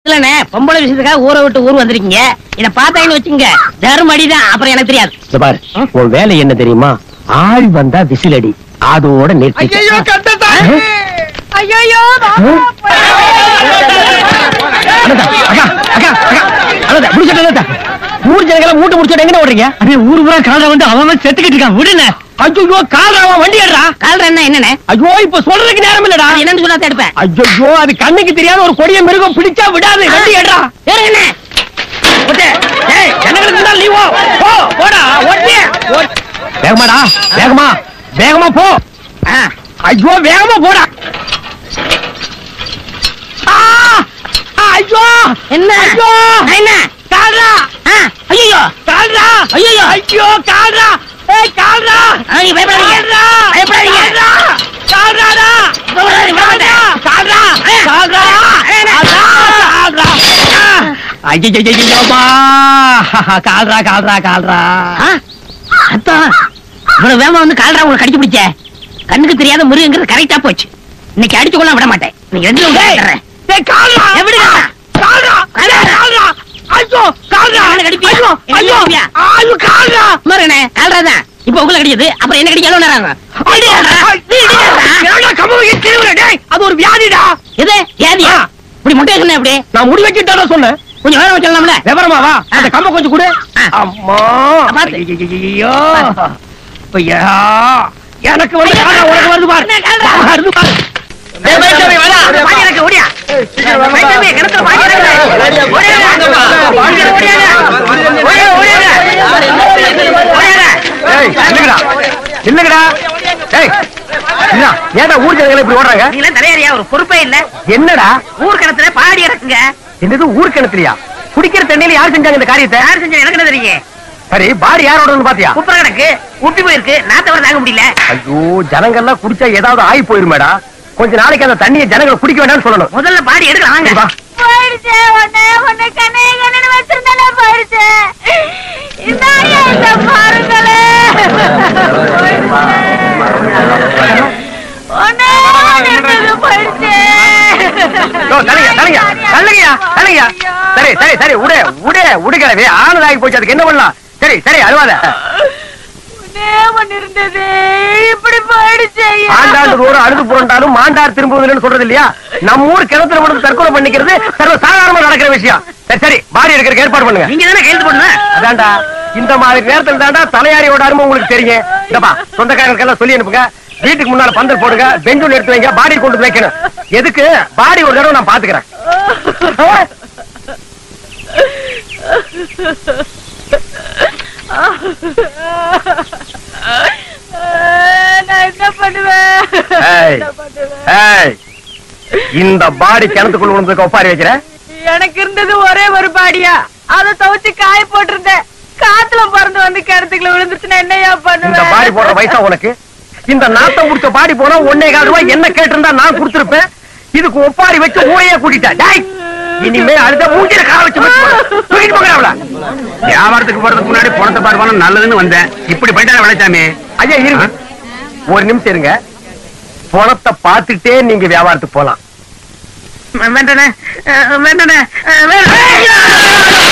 இல்லண்ணே பொம்பளை விஷயத்துக்காக ஊரை விட்டு ஊர் வந்திருக்கீங்க இத பார்த்தாங்கன்னு வச்சுங்க தர்ம அடிதான் அப்புறம் எனக்கு தெரியாது இங்க பாரு உன் வேலை என்ன தெரியுமா ஆள் வந்தா விசிலடி அதோட நிறுத்தி ஐயோ கண்டதா ஐயோ ஊர் ஜனங்களை மூட்டை முடிச்சுட்டு எங்க ஓடுறீங்க அடே ஊரு பூரா காலா வந்து அவன் செத்துக்கிட்டு இருக்கான் விடுன ஐயோ கால்றாவா வண்டி ஏடுறா கால்ற என்ன என்னண்ணே ஐயோ இப்ப சொல்றதுக்கு நேரம் இல்லடா அது என்னன்னு சொன்னா எடுப்பேன் ஐயோ அது கண்ணுக்கு தெரியாத ஒரு கொடிய மிருகம் பிடிச்சா விடாது வண்டி ஏடுறா ஏறுங்கண்ணே ஓட்டே ஏய் ஜனங்களுக்கு தான் லீவோ போ போடா ஓட்டே வேகமாடா வேகமா வேகமா போ ஆ, ஐயோ வேகமா போடா ஆ! ஐயோ என்ன ஐயோ என்ன கால்ரா ஆ, ஐயோ கால்ரா ஐயையோ. ஐயோ கால்ரா ஏய் கால்ரா ஆ, நீங்க பயப்படாதீங்க கால்ரா பயப்படாதீங்க கால்ரா கால்ராடா பயப்படாதீங்க, பயப்படாதீங்க. கால்ரா கால்ரா கால்ரா ஐயோ கால்ரா கால்ரா கால்ரா ஆ, அதான் இவ்வளவு வேகமா வந்து கால்ரா உங்களை கடிச்சு பிடிச்ச கண்ணுக்கு தெரியாத முருகங்கிறது கரெக்டா போச்சு இன்னைக்கு அடிச்சு கொள்ள விட மாட்டேன் நீங்க ரெண்டு டேய் டேய் கால்ரா எப்படி கால்ரா கால்ரா ஐயோ கால்ரா என்ன கடிப்பியா? ஐயோ என்ன ஐயோ கடிப்பியா? ஐயோ கால்ரா மருகனே கால்ரா தான் இப்ப உங்களை கடிச்சது அப்புறம் என்ன கடிக்க எவ்வளவு நேரம் ஆகும்? இடியாடா, இடியாடா. என்னடா கம்பு கிழிவுற டேய் அது ஒரு வியாதிடா எது ஏதியா ஆ. இப்படி முட்டை என்ன இப்படி நான் முடி வச்சிட்டா சொன்னேன் கொஞ்சம் வேலை சொல்லலாம்ல விவரமா வா அந்த கம்ப கொஞ்சம் கொடு ஆ. அம்மா பாத்து. ஐயோ ஐயா எனக்கு வந்து காலா உனக்கு வருது பாரு என்ன காலா? வருது பாரு டேய், வைத்தமே, வாடா. பாதி இறக்கு, ஓடியா. வைத்தமே, கிணத்துல பாதி இறக்கு. ஓடியாங்க. ஓடியாங்க, ஓடியாங்க. ஓடியாங்க, ஓடியாங்க. ஓடியாங்க. ஏய் இல்லங்கடா இல்லங்கடா ஏய் என்ன ஏடா ஊர் ஜனங்களை இப்படி ஓடுறாங்க நீங்களாம் தலையாரியா ஒரு பொறுப்பே இல்ல என்னடா ஊர் கிணத்துல பாடி இறக்குங்க என்னது ஊர் கிணத்துலயா குடிக்கிற தண்ணியில யார் செஞ்சாங்க இந்த காரியத்தை யார் செஞ்சா எனக்கு என்ன தெரியும் சரி பாடி யாரோடன்னு பாத்தியா குப்புற கணக்கு உப்பி போயிருக்கு நாத்த வர தாங்க முடியல ஐயோ ஜனங்கள்லாம் குடிச்சா ஏதாவது ஆகி போயிருமேடா கொஞ்ச நாளைக்கு அந்த தண்ணியை ஜனங்களை குடிக்க வேண்டாம்னு சொல்லணும் முதல்ல பாடி எடுக்கலாம் வாங்க சரி, வா போயிடுச்சு உன்னை உன்னை கண்ணே கண்ணு வச்சிருந்தாலே போயிடுச்சு இந்தாயா இந்த பாருங்களே உன்னை நின்றது போயிடுச்சு யோ, தள்ளுங்க, தள்ளுங்க, தள்ளுங்கய்யா, தள்ளுங்கய்யா. சரி சரி சரி உடு உடு உடுகிறவே ஆனதாகி போச்சு அதுக்கு என்ன பண்ணலாம் சரி சரி அழுவாத உன்னே இருந்தது இப்படி போயிடுச்சு ஐயா. ஆண்டாண்டு தோறும் அழுது புரண்டாலும் மாண்டார் திரும்புவதில்லைன்னு சொல்றது இல்லையா நம்ம ஊர் கிணத்துல விழுந்து தற்கொலை பண்ணிக்கிறது சர்வ சாதாரணமா நடக்கிற விஷயம் சரி சரி பாடி எடுக்கிறதுக்கு ஏற்பாடு பண்ணுங்க நீங்க தானே கையெழுத்து போடணும் அதான்டா இந்த மாதிரி நேரத்துல தாண்டா தலையாரியோட அருமை உங்களுக்கு தெரியும் இந்தப்பா சொந்தக்காரங்களுக்கெல்லாம் சொல்லி அனுப்புங்க வீட்டுக்கு முன்னால பந்தல் போடுங்க பெஞ்சூல் எடுத்து வைங்க பாடி கொண்டு வந்து வைக்கணும் எதுக்கு பாடி ஒரு தடவை நான் பாத்துக்கிறேன் நான் என்ன பண்ணுவேன் ஏய். என்ன பண்ணுவேன் ஏய், இந்த பாடி கிணத்துக்குள்ள விழுந்ததுக்கு ஒப்பாரி வைக்கிறேன் எனக்கு இருந்தது ஒரே ஒரு பாடியா அத துவைச்சு காய போட்டிருந்தேன் காத்துல பறந்து வந்து கிணத்துக்குள்ள விழுந்துச்சுன்னா என்னையா இந்த பண்ணுவேன் பாடி போடுற வயசா உனக்கு இந்த நாத்தம் முடிச்ச பாடி போனா ஒன்னே கால் ரூபாய் என்ன கேட்டிருந்தா நான் கொடுத்திருப்பேன் இதுக்கு ஒப்பாரி வச்சு ஊரையே கூட்டிட்டா டேய் இனிமே அடுத்த மூஞ்சில கால வச்சு வச்சு போடு. தூக்கிட்டு போங்க அவள வியாபாரத்துக்கு போறதுக்கு முன்னாடி பணத்தை பார்க்கணும் நல்லதுன்னு வந்தேன் இப்படி பண்ணிட்டா விளைச்சாமி ஐயா இருங்க ஒரு நிமிஷம் இருங்க பணத்தை பார்த்துட்டே நீங்க வியாபாரத்துக்கு போலாம் வேண்டானே வேண்டானே வேண்டாம்